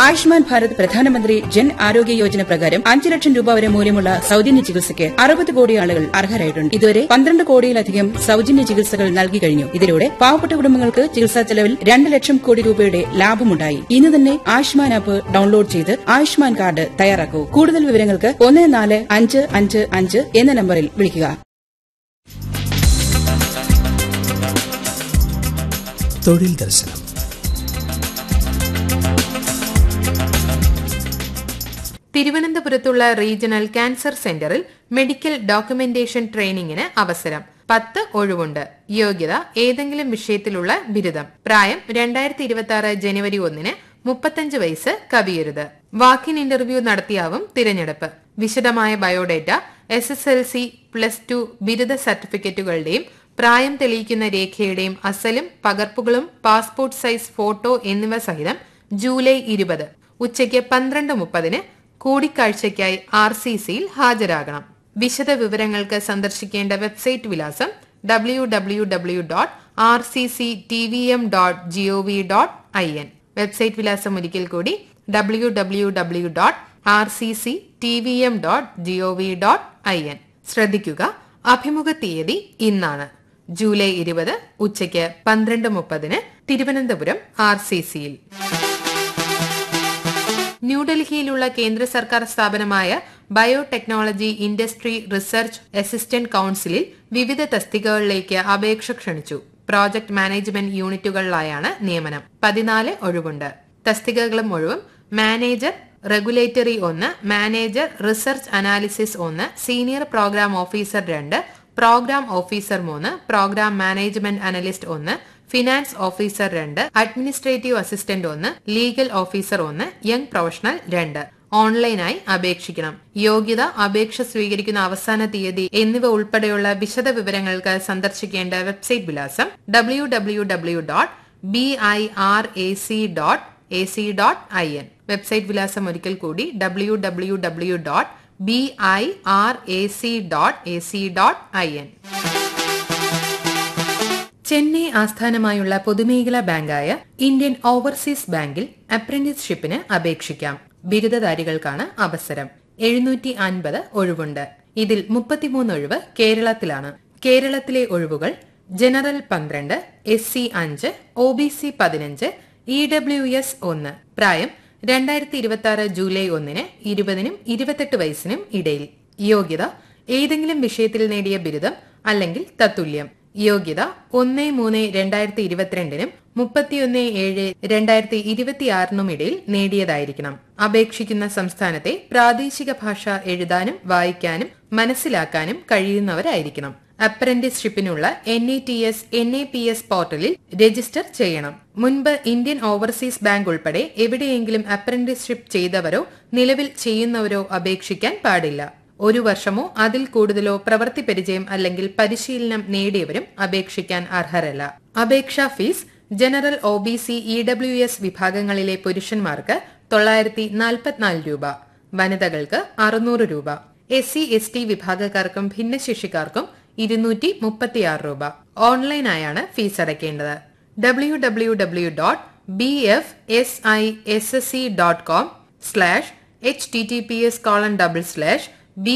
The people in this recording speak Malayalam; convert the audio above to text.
ആയുഷ്മാൻ ഭാരത് പ്രധാനമന്ത്രി ജൻ ആരോഗ്യ യോജന പ്രകാരം അഞ്ച് ലക്ഷം രൂപ വരെ മൂല്യമുള്ള സൌജന്യ ചികിത്സയ്ക്ക് അറുപത് കോടി ആളുകൾ അർഹരായിട്ടുണ്ട് ഇതുവരെ പന്ത്രണ്ട് കോടിയിലധികം സൌജന്യ ചികിത്സകൾ നൽകി കഴിഞ്ഞു ഇതിലൂടെ പാവപ്പെട്ട കുടുംബങ്ങൾക്ക് ചികിത്സാ ചെലവിൽ രണ്ട് ലക്ഷം കോടി രൂപയുടെ ലാഭമുണ്ടായി ഇന്ന് തന്നെ ആയുഷ്മാൻ ആപ്പ് ഡൌൺലോഡ് ചെയ്ത് ആയുഷ്മാൻ കാർഡ് തയ്യാറാക്കൂ കൂടുതൽ വിവരങ്ങൾക്ക് ഒന്ന് നാല് അഞ്ച് അഞ്ച് അഞ്ച് എന്ന നമ്പറിൽ വിളിക്കുക തൊഴിൽ ദർശനം തിരുവനന്തപുരത്തുള്ള റീജിയണൽ ക്യാൻസർ സെന്ററിൽ മെഡിക്കൽ ഡോക്യുമെന്റേഷൻ ട്രെയിനിങ്ങിന് അവസരം പത്ത് ഒഴിവുണ്ട് യോഗ്യത ഏതെങ്കിലും വിഷയത്തിലുള്ള ബിരുദം പ്രായം രണ്ടായിരത്തി ഇരുപത്തി ആറ് ജനുവരി ഒന്നിന് മുപ്പത്തഞ്ച് വയസ്സ് കവിയരുത് വാക്കിൻ ഇന്റർവ്യൂ നടത്തിയാവും തിരഞ്ഞെടുപ്പ് വിശദമായ biodata S S L C plus two ബിരുദ സർട്ടിഫിക്കറ്റുകളുടെയും പ്രായം തെളിയിക്കുന്ന രേഖയുടെയും അസലും പകർപ്പുകളും പാസ്പോർട്ട് സൈസ് ഫോട്ടോ എന്നിവ സഹിതം ജൂലൈ ഇരുപത് ഉച്ചയ്ക്ക് പന്ത്രണ്ട് മുപ്പതിന് കൂടിക്കാഴ്ചയ്ക്കായി ആർ സി സിയിൽ ഹാജരാകണം വിശദ വിവരങ്ങൾക്ക് സന്ദർശിക്കേണ്ട വെബ്സൈറ്റ് വിലാസം W W W dot R C C T V M dot G O V dot I N website വിലാസം ഒരിക്കൽ കൂടി W W W dot R C C T V M dot G O V dot I N ശ്രദ്ധിക്കുക അഭിമുഖ തീയതി ഇന്നാണ് ജൂലൈ ഇരുപത് ഉച്ചയ്ക്ക് പന്ത്രണ്ട് മുപ്പതിന് തിരുവനന്തപുരം ആർ സി സിയിൽ ന്യൂഡൽഹിയിലുള്ള കേന്ദ്ര സർക്കാർ സ്ഥാപനമായ ബയോടെക്നോളജി ഇൻഡസ്ട്രി റിസർച്ച് അസിസ്റ്റന്റ് കൌൺസിലിൽ വിവിധ തസ്തികകളിലേക്ക് അപേക്ഷ ക്ഷണിച്ചു പ്രോജക്ട് മാനേജ്മെന്റ് യൂണിറ്റുകളിലായാണ് നിയമനം പതിനാല് ഒഴിവുണ്ട് തസ്തികകളും ഒഴിവും മാനേജർ റെഗുലേറ്ററി ഒന്ന് മാനേജർ റിസർച്ച് അനാലിസിസ് ഒന്ന് സീനിയർ പ്രോഗ്രാം ഓഫീസർ രണ്ട് പ്രോഗ്രാം ഓഫീസർ മൂന്ന് പ്രോഗ്രാം മാനേജ്മെന്റ് അനലിസ്റ്റ് ഒന്ന് ഫിനാൻസ് ഓഫീസർ രണ്ട് അഡ്മിനിസ്ട്രേറ്റീവ് അസിസ്റ്റന്റ് ഒന്ന് ലീഗൽ ഓഫീസർ ഒന്ന് യങ് പ്രൊഫഷണൽ രണ്ട് ഓൺലൈനായി അപേക്ഷിക്കണം യോഗ്യത അപേക്ഷ സ്വീകരിക്കുന്ന അവസാന തീയതി എന്നിവ ഉൾപ്പെടെയുള്ള വിശദ വിവരങ്ങൾക്ക് സന്ദർശിക്കേണ്ട വെബ്സൈറ്റ് വിലാസം W W W dot B I R A C dot A C dot I N website വിലാസം ഒരിക്കൽ കൂടി W W W dot B I R A C dot A C dot I N Chennai ആസ്ഥാനമായുള്ള പൊതുമേഖലാ ബാങ്കായ ഇന്ത്യൻ ഓവർസീസ് ബാങ്കിൽ അപ്രന്റീസ്ഷിപ്പിന് അപേക്ഷിക്കാം ബിരുദധാരികൾക്കാണ് അവസരം എഴുന്നൂറ്റി അൻപത് ഒഴിവുണ്ട് ഇതിൽ മുപ്പത്തിമൂന്ന് ഒഴിവ് കേരളത്തിലാണ് കേരളത്തിലെ ഒഴിവുകൾ ജനറൽ പന്ത്രണ്ട് എസ് സി അഞ്ച് ഒ ബി സി പതിനഞ്ച് ഇ ഡബ്ല്യു എസ് ഒന്ന് പ്രായം രണ്ടായിരത്തി ഇരുപത്തി ആറ് ജൂലൈ ഒന്നിന് ഇരുപതിനും ഇരുപത്തെട്ട് വയസ്സിനും ഇടയിൽ യോഗ്യത ഏതെങ്കിലും വിഷയത്തിൽ നേടിയ ബിരുദം അല്ലെങ്കിൽ തത്തുല്യം യോഗ്യത ഒന്ന് മൂന്ന് രണ്ടായിരത്തി ഇരുപത്തിരണ്ടിനും മുപ്പത്തിയൊന്ന് ഏഴ് രണ്ടായിരത്തി ഇരുപത്തിയാറിനും ഇടയിൽ നേടിയതായിരിക്കണം അപേക്ഷിക്കുന്ന സംസ്ഥാനത്തെ പ്രാദേശിക ഭാഷ എഴുതാനും വായിക്കാനും മനസ്സിലാക്കാനും കഴിയുന്നവരായിരിക്കണം അപ്രന്റീസ്ഷിപ്പിനുള്ള N A T S N A P S പോർട്ടലിൽ രജിസ്റ്റർ ചെയ്യണം മുൻപ് ഇന്ത്യൻ ഓവർസീസ് ബാങ്ക് ഉൾപ്പെടെ എവിടെയെങ്കിലും അപ്രന്റീസ്ഷിപ്പ് ചെയ്തവരോ നിലവിൽ ചെയ്യുന്നവരോ അപേക്ഷിക്കാൻ പാടില്ല ഒരു വർഷമോ അതിൽ കൂടുതലോ പ്രവൃത്തി പരിചയം അല്ലെങ്കിൽ പരിശീലനം നേടിയവരും അപേക്ഷിക്കാൻ അർഹരല്ല അപേക്ഷാ fees general O B C E W S വിഭാഗങ്ങളിലെ പുരുഷന്മാർക്ക് തൊള്ളായിരത്തി നാൽപ്പത്തിനാല് രൂപ വനിതകൾക്ക് അറുന്നൂറ് രൂപ എസ് സി എസ് ടി വിഭാഗക്കാർക്കും ഭിന്നശേഷിക്കാർക്കും ഇരുന്നൂറ്റി മുപ്പത്തിയാറ് രൂപ ഓൺലൈനായാണ് ഫീസ് അടയ്ക്കേണ്ടത് W W W dot B F S I S S C dot com slash H T T P S colon double slash